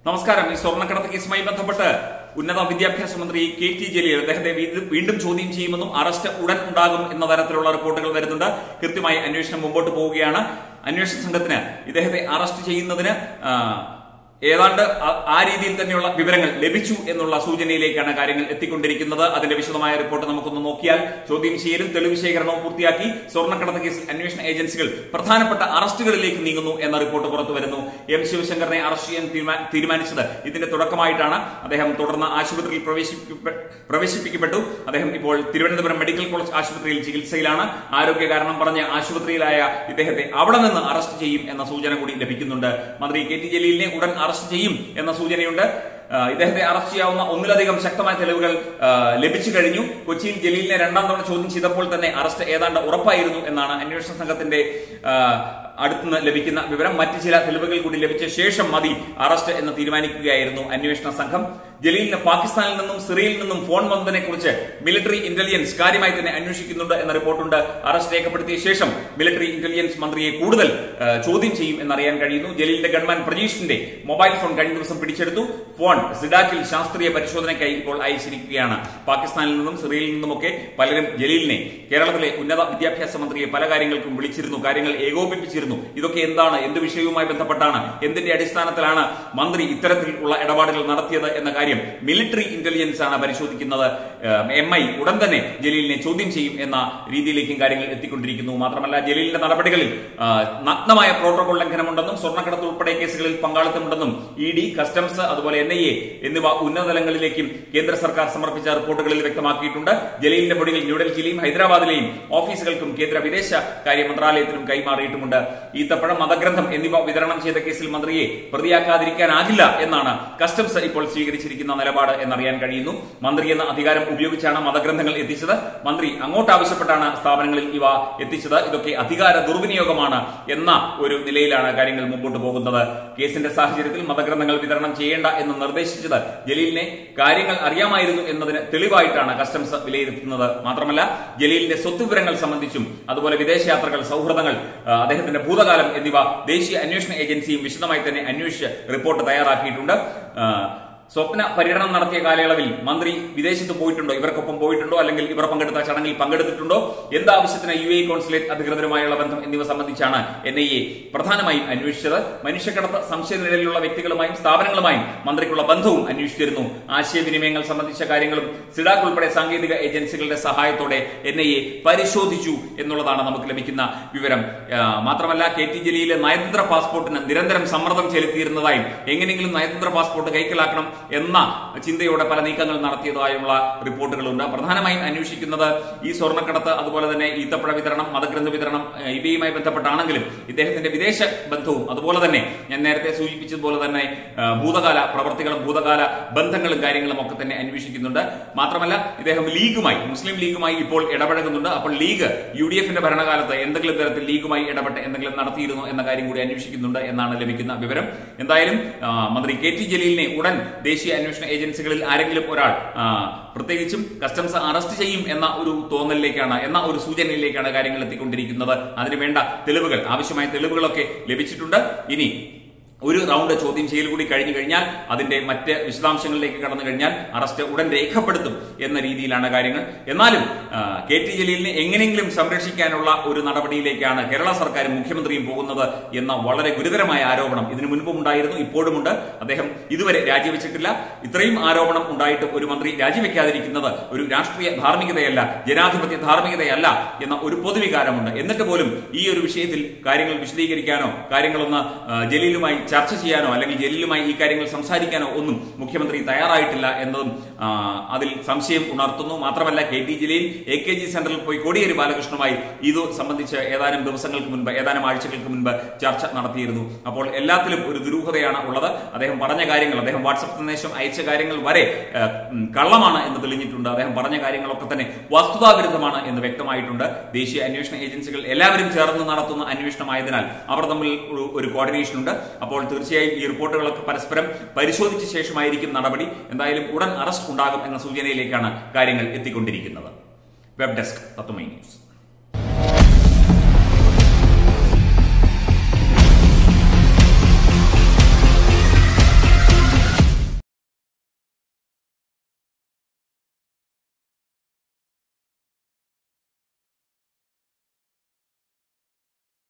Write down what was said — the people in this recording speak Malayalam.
നമസ്കാരം ഈ സ്വർണ്ണക്കടത്ത് കേസുമായി ബന്ധപ്പെട്ട് ഉന്നത വിദ്യാഭ്യാസ മന്ത്രി കെ ടി ജലീൽ അദ്ദേഹത്തെ വീണ്ടും- വീണ്ടും ചോദ്യം ചെയ്യുമെന്നും അറസ്റ്റ് ഉടൻ ഉണ്ടാകും എന്ന തരത്തിലുള്ള റിപ്പോർട്ടുകൾ വരുന്നുണ്ട് കൃത്യമായി അന്വേഷണം മുമ്പോട്ട് പോവുകയാണ് അന്വേഷണ സംഘത്തിന് ഇദ്ദേഹത്തെ അറസ്റ്റ് ചെയ്യുന്നതിന് ആ, ഏതാണ്ട് ആ- ആ രീതിയിൽ തന്നെയുള്ള വിവരങ്ങൾ ലഭിച്ചു എന്നുള്ള സൂചനയിലേക്കാണ് കാര്യങ്ങൾ എത്തിക്കൊണ്ടിരിക്കുന്നത് അതിന്റെ വിശദമായ റിപ്പോർട്ട് നമുക്കൊന്ന് നോക്കിയാൽ ചോദ്യം ചെയ്യലും തെളിവ് ശേഖരണവും പൂർത്തിയാക്കി സ്വർണ്ണക്കടത്ത് കേസിൽ അന്വേഷണ ഏജൻസികൾ പ്രധാനപ്പെട്ട അറസ്റ്റുകളിലേക്ക് നീങ്ങുന്നു എന്ന റിപ്പോർട്ട് പുറത്തു വരുന്നു എം ശിവശങ്കറിനെ അറസ്റ്റ് ചെയ്യാൻ തീരുമാ- തീരുമാനിച്ചത് ഇതിന്റെ തുടക്കമായിട്ടാണ് അദ്ദേഹം തുടർന്ന് ആശുപത്രിയിൽ പ്രവേശിപ്പിക്കപ്പെ- പ്രവേശിപ്പിക്കപ്പെട്ടു അദ്ദേഹം ഇപ്പോൾ തിരുവനന്തപുരം മെഡിക്കൽ കോളേജ് ആശുപത്രിയിൽ ചികിത്സയിലാണ് ആരോഗ്യ കാരണം പറഞ്ഞ് ആശുപത്രിയിലായ ഇദ്ദേഹത്തെ അവിടെ നിന്ന് അറസ്റ്റ് ചെയ്യും എന്ന സൂചന കൂടി ലഭിക്കുന്നുണ്ട് മന്ത്രി കെ ടി ജലീലിനെ ഉടൻ അറസ്റ്റ് ചെയ്യും എന്ന സൂചനയുണ്ട് ആ, ഇദ്ദേഹത്തെ അറസ്റ്റ് ചെയ്യാവുന്ന ഒന്നിലധികം ശക്തമായ തെളിവുകൾ ആ, ലഭിച്ചു കഴിഞ്ഞു കൊച്ചിയിൽ ജലീലിനെ രണ്ടാം തവണ ചോദ്യം ചെയ്തപ്പോൾ തന്നെ അറസ്റ്റ് ഏതാണ്ട് ഉറപ്പായിരുന്നു എന്നാണ് അന്വേഷണ സംഘത്തിന്റെ ആ, അടുത്തുനിന്ന് ലഭിക്കുന്ന വിവരം മറ്റ് ചില തെളിവുകൾ കൂടി ലഭിച്ച ശേഷം മതി അറസ്റ്റ് എന്ന് തീരുമാനിക്കുകയായിരുന്നു അന്വേഷണ സംഘം ജലീലിന് പാകിസ്ഥാനിൽ നിന്നും സിറിയയിൽ നിന്നും ഫോൺ വന്നതിനെ കുറിച്ച് മിലിറ്ററി ഇന്റലിജൻസ് കാര്യമായി തന്നെ അന്വേഷിക്കുന്നുണ്ട് എന്ന റിപ്പോർട്ടുണ്ട് അറസ്റ്റ് രേഖപ്പെടുത്തിയ ശേഷം മിലിറ്ററി ഇന്റലിജൻസ് മന്ത്രിയെ കൂടുതൽ ആ, ചോദ്യം ചെയ്യും എന്നറിയാൻ കഴിയുന്നു ജലീലിന്റെ ഗൺമാൻ പ്രജീഷിന്റെ മൊബൈൽ ഫോൺ കഴിഞ്ഞ ദിവസം പിടിച്ചെടുത്തു ഫോൺ സിഡാക്കിൽ ശാസ്ത്രീയ പരിശോധനയ്ക്കായി ഇപ്പോൾ അയച്ചിരിക്കുകയാണ് പാകിസ്ഥാനിൽ നിന്നും സിറിയയിൽ നിന്നുമൊക്കെ പലരും ജലീലിനെ കേരളത്തിലെ ഉന്നത വിദ്യാഭ്യാസ മന്ത്രിയെ പല കാര്യങ്ങൾക്കും വിളിച്ചിരുന്നു കാര്യങ്ങൾ ഏകോപിപ്പിച്ചിരുന്നു ഇതൊക്കെ എന്താണ് എന്ത് വിഷയവുമായി ബന്ധപ്പെട്ടാണ് എന്തിന്റെ അടിസ്ഥാനത്തിലാണ് മന്ത്രി ഇത്തരത്തിലുള്ള ഇടപാടുകൾ നടത്തിയത് എന്ന കാര്യം മിലിറ്ററി ഇന്റലിജൻസ് ആണ് പരിശോധിക്കുന്നത് എം ഐ ഉടൻ തന്നെ ജലീലിനെ ചോദ്യം ചെയ്യും എന്ന രീതിയിലേക്കും കാര്യങ്ങൾ എത്തിക്കൊണ്ടിരിക്കുന്നു മാത്രമല്ല ജലീലിന്റെ നടപടികളിൽ ആ, നഗ്നമായ പ്രോട്ടോകോൾ ലംഘനമുണ്ടെന്നും സ്വർണ്ണക്കടത്ത് ഉൾപ്പെടെ കേസുകളിൽ പങ്കാളിത്തമുണ്ടെന്നും ഇ ഡി കസ്റ്റംസ് അതുപോലെ എൻ ഐ എ എന്നിവ ഉന്നതതലങ്ങളിലേക്കും കേന്ദ്ര സർക്കാർ സമർപ്പിച്ച റിപ്പോർട്ടുകളിൽ വ്യക്തമാക്കിയിട്ടുണ്ട് ജലീലിന്റെ മൊഴികൾ ന്യൂഡൽഹിയിലെയും ഹൈദരാബാദിലെയും ഓഫീസുകൾക്കും കേന്ദ്ര വിദേശ കാര്യ മന്ത്രാലയത്തിനും കൈമാറിയിട്ടുമുണ്ട് ഈത്തപ്പഴം മതഗ്രന്ഥം എന്നിവ വിതരണം ചെയ്ത കേസിൽ മന്ത്രിയെ പ്രതിയാക്കാതിരിക്കാനാകില്ല എന്നാണ് കസ്റ്റംസ് ഇപ്പോൾ സ്വീകരിച്ചിരിക്കുന്ന നിലപാട് എന്നറിയാൻ കഴിയുന്നു മന്ത്രി എന്ന അധികാരം ഉപയോഗിച്ചാണ് മതഗ്രന്ഥങ്ങൾ എത്തിച്ചത് മന്ത്രി അങ്ങോട്ട് ആവശ്യപ്പെട്ടാണ് സ്ഥാപനങ്ങളിൽ ഇവ എത്തിച്ചത് ഇതൊക്കെ അധികാര ദുർവിനിയോഗമാണ് എന്ന ഒരു നിലയിലാണ് കാര്യങ്ങൾ മുമ്പോട്ട് പോകുന്നത് കേസിന്റെ സാഹചര്യത്തിൽ മതഗ്രന്ഥങ്ങൾ വിതരണം ചെയ്യേണ്ട എന്ന് നിർദ്ദേശിച്ചത് ജലീലിനെ കാര്യങ്ങൾ അറിയാമായിരുന്നു എന്നതിന് തെളിവായിട്ടാണ് കസ്റ്റംസ് വിലയിരുത്തുന്നത് മാത്രമല്ല ജലീലിന്റെ സ്വത്ത് വിവരങ്ങൾ സംബന്ധിച്ചും അതുപോലെ വിദേശയാത്രകൾ സൗഹൃദങ്ങൾ ആ, അദ്ദേഹത്തിന്റെ ഭൂതകാലം എന്നിവ ദേശീയ അന്വേഷണ ഏജൻസിയും വിശദമായി തന്നെ അന്വേഷിച്ച് റിപ്പോർട്ട് തയ്യാറാക്കിയിട്ടുണ്ട് ആ, സ്വപ്ന പര്യടനം നടത്തിയ കാലയളവിൽ മന്ത്രി വിദേശത്ത് പോയിട്ടുണ്ടോ ഇവർക്കൊപ്പം പോയിട്ടുണ്ടോ അല്ലെങ്കിൽ ഇവർ പങ്കെടുത്ത ചടങ്ങിൽ പങ്കെടുത്തിട്ടുണ്ടോ എന്താവശ്യത്തിന് യു എ കോൺസുലേറ്റ് അധികൃതരുമായുള്ള ബന്ധം എന്നിവ സംബന്ധിച്ചാണ് എൻ ഐ എ പ്രധാനമായും അന്വേഷിച്ചത് മനുഷ്യക്കടത്ത് സംശയനിഴലിലുള്ള വ്യക്തികളുമായും സ്ഥാപനങ്ങളുമായും മന്ത്രിക്കുള്ള ബന്ധവും അന്വേഷിച്ചിരുന്നു ആശയവിനിമയങ്ങൾ സംബന്ധിച്ച കാര്യങ്ങളും സിഡാക് ഉൾപ്പെടെ സാങ്കേതിക ഏജൻസികളുടെ സഹായത്തോടെ എൻ ഐ എ പരിശോധിച്ചു എന്നുള്ളതാണ് നമുക്ക് ലഭിക്കുന്ന വിവരം ആ, മാത്രമല്ല കെ ടി ജലീലെ നയതന്ത്ര പാസ്പോർട്ടിന് നിരന്തരം സമ്മർദ്ദം ചെലുത്തിയിരുന്നതായും എങ്ങനെയെങ്കിലും നയതന്ത്ര പാസ്പോർട്ട് കൈക്കലാക്കണം എന്ന ചിന്തയോടെ പല നീക്കങ്ങൾ നടത്തിയതായുള്ള റിപ്പോർട്ടുകളുണ്ട് പ്രധാനമായും അന്വേഷിക്കുന്നത് ഈ സ്വർണ്ണക്കടത്ത് അതുപോലെ തന്നെ ഈത്തപ്പഴ വിതരണം മതഗ്രന്ഥ വിതരണം ഏഹ്, ഇവയുമായി ബന്ധപ്പെട്ടാണെങ്കിലും ഇദ്ദേഹത്തിന്റെ വിദേശ ബന്ധവും അതുപോലെ തന്നെ ഞാൻ നേരത്തെ സൂചിപ്പിച്ചതുപോലെ തന്നെ ഏഹ്, ഭൂതകാല പ്രവർത്തികളും ഭൂതകാല ബന്ധങ്ങളും കാര്യങ്ങളും ഒക്കെ തന്നെ അന്വേഷിക്കുന്നുണ്ട് മാത്രമല്ല ഇദ്ദേഹം ലീഗുമായി മുസ്ലിം ലീഗുമായി ഇപ്പോൾ ഇടപഴകുന്നുണ്ട് അപ്പോൾ ലീഗ് യു ഡി എഫിന്റെ ഭരണകാലത്ത് എന്തെങ്കിലും തരത്തിൽ ലീഗുമായി ഇടപെട്ട് എന്തെങ്കിലും നടത്തിയിരുന്നോ എന്ന കാര്യം കൂടി അന്വേഷിക്കുന്നുണ്ട് എന്നാണ് ലഭിക്കുന്ന വിവരം എന്തായാലും ആ, മന്ത്രി കെ ടി ജലീലിനെ ഉടൻ ദേശീയ അന്വേഷണ ഏജൻസികളിൽ ആരെങ്കിലും ഒരാൾ ആ, പ്രത്യേകിച്ചും കസ്റ്റംസ് അറസ്റ്റ് ചെയ്യും എന്ന ഒരു തോന്നലിലേക്കാണ് എന്ന ഒരു സൂചനയിലേക്കാണ് കാര്യങ്ങൾ എത്തിക്കൊണ്ടിരിക്കുന്നത് അതിനുവേണ്ട തെളിവുകൾ ആവശ്യമായ തെളിവുകളൊക്കെ ലഭിച്ചിട്ടുണ്ട് ഇനി ഒരു റൗണ്ട് ചോദ്യം ചെയ്യൽ കൂടി കഴിഞ്ഞു കഴിഞ്ഞാൽ അതിന്റെ മറ്റ് വിശദാംശങ്ങളിലേക്ക് കടന്നു കഴിഞ്ഞാൽ അറസ്റ്റ് ഉടൻ രേഖപ്പെടുത്തും എന്ന രീതിയിലാണ് കാര്യങ്ങൾ എന്നാലും ആ, കെ ടി ജലീലിനെ എങ്ങനെയെങ്കിലും സംരക്ഷിക്കാനുള്ള ഒരു നടപടിയിലേക്കാണ് കേരള സർക്കാരും മുഖ്യമന്ത്രിയും പോകുന്നത് എന്ന വളരെ ഗുരുതരമായ ആരോപണം ഇതിനു മുൻപും ഉണ്ടായിരുന്നു ഇപ്പോഴുമുണ്ട് അദ്ദേഹം ഇതുവരെ രാജിവെച്ചിട്ടില്ല ഇത്രയും ആരോപണം ഉണ്ടായിട്ടും ഒരു മന്ത്രി രാജിവെക്കാതിരിക്കുന്നത് ഒരു രാഷ്ട്രീയ ധാർമ്മികതയല്ല ജനാധിപത്യ ധാർമ്മികതയല്ല എന്ന ഒരു പൊതുവികാരമുണ്ട് എന്നിട്ട് പോലും ഈ ഒരു വിഷയത്തിൽ കാര്യങ്ങൾ വിശദീകരിക്കാനോ കാര്യങ്ങളൊന്ന് ആ, ജലീലുമായി ചർച്ച ചെയ്യാനോ അല്ലെങ്കിൽ ജലീലുമായി ഈ കാര്യങ്ങൾ സംസാരിക്കാനോ ഒന്നും മുഖ്യമന്ത്രി തയ്യാറായിട്ടില്ല എന്നതും ആ, അതിൽ സംശയം ഉണർത്തുന്നു മാത്രമല്ല K T Jaleel A K G സെന്ററിൽ പോയി കോടിയേരി ബാലകൃഷ്ണനുമായി ഇത് സംബന്ധിച്ച് ഏതാനും ദിവസങ്ങൾക്ക് മുൻപ് ഏതാനും ആഴ്ചകൾക്ക് മുൻപ് ചർച്ച നടത്തിയിരുന്നു അപ്പോൾ എല്ലാത്തിലും ഒരു ദുരൂഹതയാണ് ഉള്ളത് അദ്ദേഹം പറഞ്ഞ കാര്യങ്ങൾ അദ്ദേഹം വാട്സപ്പ് സന്ദേശം അയച്ച കാര്യങ്ങൾ വരെ ആ, ഉം, കള്ളമാണ് എന്ന് തെളിഞ്ഞിട്ടുണ്ട് അദ്ദേഹം പറഞ്ഞ കാര്യങ്ങളൊക്കെ തന്നെ വസ്തുതാവിരുദ്ധമാണ് എന്ന് വ്യക്തമായിട്ടുണ്ട് ദേശീയ അന്വേഷണ ഏജൻസികൾ എല്ലാവരും ചേർന്ന് നടത്തുന്ന അന്വേഷണമായതിനാൽ അവർ തമ്മിൽ ഒരു- ഒരു കോർഡിനേഷൻ ഉണ്ട് അപ്പോൾ തീർച്ചയായും ഈ റിപ്പോർട്ടുകളൊക്കെ പരസ്പരം പരിശോധിച്ച ശേഷമായിരിക്കും നടപടി എന്തായാലും ഉടൻ അറസ്റ്റ് ഉണ്ടാകും എന്ന സൂചനയിലേക്കാണ് കാര്യങ്ങൾ എത്തിക്കൊണ്ടിരിക്കുന്നത് വെബ് ഡെസ്ക് തത്വമൈ ന്യൂസ്